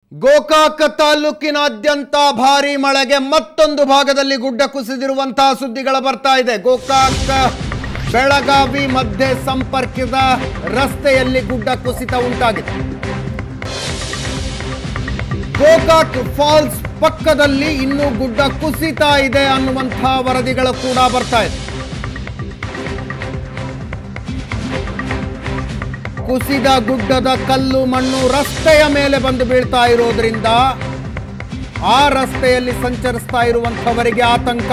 ಗೋಕಾಕ ತಾಲೂಕಿನಾದ್ಯಂತ ಭಾರಿ ಮಳೆಗೆ ಮತ್ತೊಂದು ಭಾಗದಲ್ಲಿ ಗುಡ್ಡ ಕುಸಿದಿರುವಂತಹ ಸುದ್ದಿಗಳ ಬರ್ತಾ ಇದೆ ಗೋಕಾಕ ಬೆಳಗಾವಿ ಮಧ್ಯೆ ಸಂಪರ್ಕಿತ ರಸ್ತೆಯಲ್ಲಿ ಗುಡ್ಡ ಕುಸಿತ ಉಂಟಾಗಿದೆ ಗೋಕಾಕ್ ಫಾಲ್ಸ್ ಪಕ್ಕದಲ್ಲಿ ಇನ್ನೂ ಗುಡ್ಡ ಕುಸಿತಾ ಇದೆ ಅನ್ನುವಂತಹ ವರದಿಗಳು ಕೂಡ ಬರ್ತಾ ಇದೆ ಕುಸಿದ ಗುಡ್ಡದ ಕಲ್ಲು ಮಣ್ಣು ರಸ್ತೆಯ ಮೇಲೆ ಬಂದು ಬೀಳ್ತಾ ಇರೋದ್ರಿಂದ ಆ ರಸ್ತೆಯಲ್ಲಿ ಸಂಚರಿಸ್ತಾ ಇರುವಂಥವರಿಗೆ ಆತಂಕ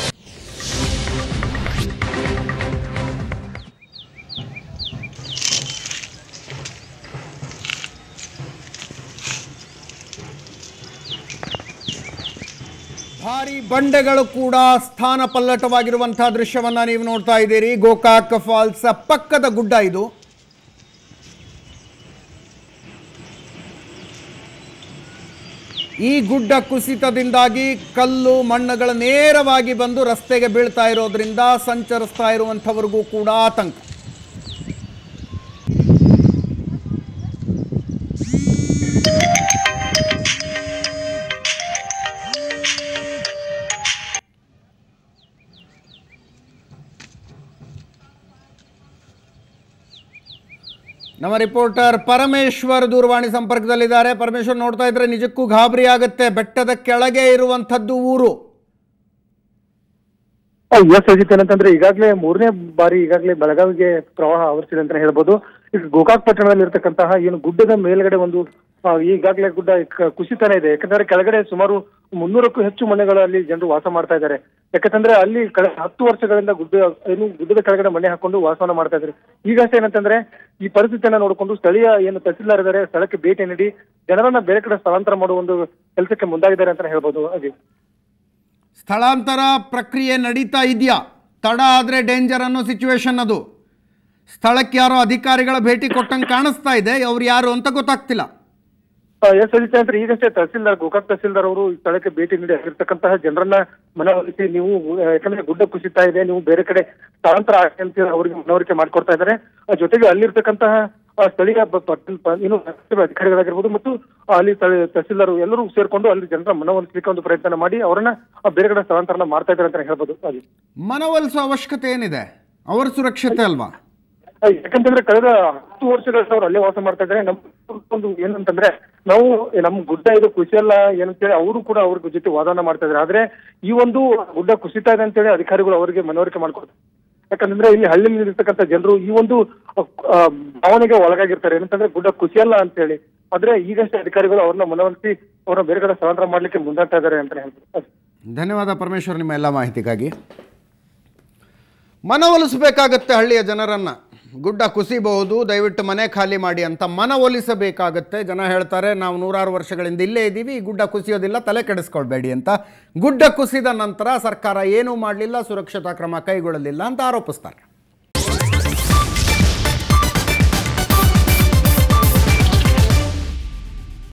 ಭಾರಿ ಬಂಡೆಗಳು ಕೂಡ ಸ್ಥಾನ ಪಲ್ಲಟವಾಗಿರುವಂತಹ ದೃಶ್ಯವನ್ನ ನೀವು ನೋಡ್ತಾ ಇದ್ದೀರಿ ಗೋಕಾಕ್ ಫಾಲ್ಸ್ ಪಕ್ಕದ ಗುಡ್ಡ ಇದು ಈ ಗುಡ್ಡ ಕುಸಿತದಿಂದಾಗಿ ಕಲ್ಲು ಮಣ್ಣುಗಳು ನೇರವಾಗಿ ಬಂದು ರಸ್ತೆಗೆ ಬೀಳ್ತಾ ಇರೋದ್ರಿಂದ ಸಂಚರಿಸ್ತಾ ಇರುವಂಥವ್ರಿಗೂ ಕೂಡ ಆತಂಕ ನಮ್ಮ ರಿಪೋರ್ಟರ್ ಪರಮೇಶ್ವರ್ ದೂರವಾಣಿ ಸಂಪರ್ಕದಲ್ಲಿದ್ದಾರೆ ಪರಮೇಶ್ವರ್ ನೋಡ್ತಾ ಇದ್ರೆ ನಿಜಕ್ಕೂ ಗಾಬರಿ ಆಗುತ್ತೆ ಬೆಟ್ಟದ ಕೆಳಗೆ ಇರುವಂಥದ್ದು ಊರು ಎಸ್ ಅಜಿತ್ ಏನಂತಂದ್ರೆ ಈಗಾಗಲೇ ಮೂರನೇ ಬಾರಿ ಈಗಾಗಲೇ ಬೆಳಗಾವಿಗೆ ಪ್ರವಾಹ ಆವರಿಸಿದೆ ಅಂತ ಹೇಳ್ಬೋದು ಈಗ ಗೋಕಾಕ್ ಪಟ್ಟಣದಲ್ಲಿ ಇರತಕ್ಕಂತಹ ಏನು ಗುಡ್ಡದ ಮೇಲ್ಗಡೆ ಒಂದು ಆ, ಈಗಾಗಲೇ ಗುಡ್ಡ ಕ- ಕುಸಿತಾನೆ ಇದೆ ಯಾಕಂದ್ರೆ ಕೆಳಗಡೆ ಸುಮಾರು ಮುನ್ನೂರಕ್ಕೂ ಹೆಚ್ಚು ಮನೆಗಳಲ್ಲಿ ಜನರು ವಾಸ ಮಾಡ್ತಾ ಇದ್ದಾರೆ ಯಾಕಂತಂದ್ರೆ ಅಲ್ಲಿ ಕಳೆದ ಹತ್ತು ವರ್ಷಗಳಿಂದ ಗುಡ್ಡ ಏನು ಗುಡ್ಡದ ಕೆಳಗಡೆ ಮನೆ ಹಾಕೊಂಡು ವಾಸವನ್ನ ಮಾಡ್ತಾ ಇದ್ದಾರೆ ಈಗಷ್ಟೇ ಏನಂತಂದ್ರೆ ಈ ಪರಿಸ್ಥಿತಿಯನ್ನ ನೋಡಿಕೊಂಡು ಸ್ಥಳೀಯ ಏನು ತಹಸೀಲ್ದಾರ್ ಇದ್ದಾರೆ ಸ್ಥಳಕ್ಕೆ ಭೇಟಿ ನೀಡಿ ಜನರನ್ನ ಬೇರೆ ಕಡೆ ಸ್ಥಳಾಂತರ ಮಾಡುವ ಒಂದು ಕೆಲಸಕ್ಕೆ ಮುಂದಾಗಿದ್ದಾರೆ ಅಂತ ಹೇಳ್ಬೋದು ಅಜಿತ್ ಸ್ಥಳಾಂತರ ಪ್ರಕ್ರಿಯೆ ನಡೀತಾ ಇದೆಯಾ ತಡ ಆದರೆ ಡೇಂಜರ್ ಅನ್ನೋ ಸಿಚುವೇಶನ್ ಅದು ಸ್ಥಳಕ್ಕೆ ಯಾರೋ ಅಧಿಕಾರಿಗಳ ಭೇಟಿ ಕೊಟ್ಟಂಗೆ ಕಾಣಿಸ್ತಾ ಇದೆ ಅವ್ರು ಯಾರು ಅಂತ ಗೊತ್ತಾಗ್ತಿಲ್ಲ ಎಸ್ ಅಜಿತ್ ಅಂದ್ರೆ ಈಗಷ್ಟೇ ತಹಸೀಲ್ದಾರ್ ಗೋಕಾಕ್ ತಹಸೀಲ್ದಾರ್ ಅವರು ಈ ಸ್ಥಳಕ್ಕೆ ಭೇಟಿ ನೀಡಿ ಆಗಿರ್ತಕ್ಕಂತಹ ಜನರನ್ನ ಮನವೊಲಿಸಿ ನೀವು ಆ, ಯಾಕಂದ್ರೆ ಗುಡ್ಡ ಕುಸಿತಾ ಇದೆ ನೀವು ಬೇರೆ ಕಡೆ ಸ್ಥಳಾಂತರ ಆಗಿ ಅಂತ ಹೇಳಿ ಅವರಿಗೆ ಮನವರಿಕೆ ಮಾಡ್ಕೊಡ್ತಾ ಇದ್ದಾರೆ ಆ, ಜೊತೆಗೆ ಅಲ್ಲಿರ್ತಕ್ಕಂತಹ ಆ, ಸ್ಥಳೀಯ ಬ- ಪಟ್ಟಣ ಪ- ಏನು ನಗರಸಭೆ ಅಧಿಕಾರಿಗಳಾಗಿರ್ಬೋದು ಮತ್ತು ಆ, ಅಲ್ಲಿ ಸ್ಥಳೀಯ ತಹಸೀಲ್ದಾರ್ ಎಲ್ಲರೂ ಸೇರ್ಕೊಂಡು ಅಲ್ಲಿ ಜನರ ಮನವೊಲಿಸಲಿಕ್ಕೆ ಒಂದು ಪ್ರಯತ್ನ ಮಾಡಿ ಅವರನ್ನ ಆ, ಬೇರೆ ಕಡೆ ಸ್ಥಳಾಂತರನ ಮಾಡ್ತಾ ಇದ್ದಾರೆ ಅಂತ ಹೇಳ್ಬೋದು ಅಲ್ಲಿ ಮನವೊಲಿಸೋ ಅವಶ್ಯಕತೆ ಏನಿದೆ ಅವರ ಸುರಕ್ಷತೆ ಅಲ್ವಾ ಯಾಕಂತಂದ್ರೆ ಕಳೆದ ಹತ್ತು ವರ್ಷಗಳಿಂದ ಅವ್ರು ಅಲ್ಲೇ ವಾಸ ಮಾಡ್ತಾ ಇದ್ದಾರೆ ನಮ್ಮ ಒಂದು ಏನಂತಂದ್ರೆ ನಾವು ನಮ್ಮ ಗುಡ್ಡ ಇದು ಕುಸಿಯಲ್ಲ ಏನಂತೇಳಿ ಅವರು ಕೂಡ ಅವ್ರ ಜೊತೆ ವಾದನ ಮಾಡ್ತಾ ಇದ್ದಾರೆ ಆದ್ರೆ ಈ ಒಂದು ಗುಡ್ಡ ಕುಸಿತಾ ಇದೆ ಅಂತೇಳಿ ಅಧಿಕಾರಿಗಳು ಅವರಿಗೆ ಮನವರಿಕೆ ಮಾಡ್ಕೊಡ್ತಾರೆ ಯಾಕಂತಂದ್ರೆ ಇಲ್ಲಿ ಹಳ್ಳಿಯಲ್ಲಿ ಇರ್ತಕ್ಕಂಥ ಜನರು ಈ ಒಂದು ಆ, ಭಾವನೆಗೆ ಒಳಗಾಗಿರ್ತಾರೆ ಏನಂತಂದ್ರೆ ಗುಡ್ಡ ಕುಸಿಯಲ್ಲ ಅಂತೇಳಿ ಆದ್ರೆ ಈಗಷ್ಟೇ ಅಧಿಕಾರಿಗಳು ಅವ್ರನ್ನ ಮನವೊಲಿಸಿ ಅವ್ರನ್ನ ಬೇರೆ ಕಡೆ ಸ್ಥಳಾಂತರ ಮಾಡ್ಲಿಕ್ಕೆ ಮುಂದಾಗ್ತಾ ಇದ್ದಾರೆ ಅಂತ ಹೇಳ್ಬೋದು ಧನ್ಯವಾದ ಪರಮೇಶ್ವರ್ ನಿಮ್ಮ ಎಲ್ಲ ಮಾಹಿತಿಗಾಗಿ ಮನವೊಲಿಸಬೇಕಾಗತ್ತೆ ಹಳ್ಳಿಯ ಜನರನ್ನು ಗುಡ್ಡ ಕುಸಿಬಹುದು ದಯವಿಟ್ಟು ಮನೆ ಖಾಲಿ ಮಾಡಿ ಅಂತ ಮನವೊಲಿಸಬೇಕಾಗತ್ತೆ ಜನ ಹೇಳ್ತಾರೆ ನಾವು ನೂರಾರು ವರ್ಷಗಳಿಂದ ಇಲ್ಲೇ ಇದ್ದೀವಿ ಈ ಗುಡ್ಡ ಕುಸಿಯೋದಿಲ್ಲ ತಲೆ ಕೆಡಿಸ್ಕೊಳ್ಬೇಡಿ ಅಂತ ಗುಡ್ಡ ಕುಸಿದ ನಂತರ ಸರ್ಕಾರ ಏನೂ ಮಾಡಲಿಲ್ಲ ಸುರಕ್ಷತಾ ಕ್ರಮ ಕೈಗೊಳ್ಳಲಿಲ್ಲ ಅಂತ ಆರೋಪಿಸ್ತಾರೆ